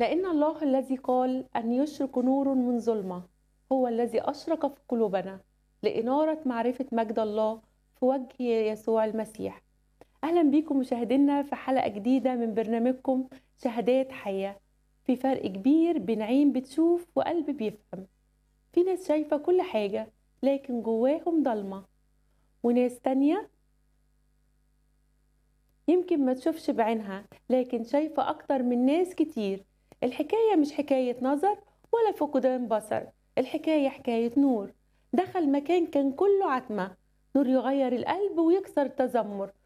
لأن الله الذي قال أن يشرق نور من ظلمة هو الذي أشرق في قلوبنا لإنارة معرفة مجد الله في وجه يسوع المسيح أهلا بيكم مشاهدينا في حلقة جديدة من برنامجكم شهادات حياة في فرق كبير بين عين بتشوف وقلب بيفهم في ناس شايفة كل حاجة لكن جواهم ضلمة وناس تانية يمكن ما تشوفش بعينها لكن شايفة أكتر من ناس كتير الحكاية مش حكاية نظر ولا فقدان بصر الحكاية حكاية نور دخل مكان كان كله عتمة نور يغير القلب ويكسر التذمر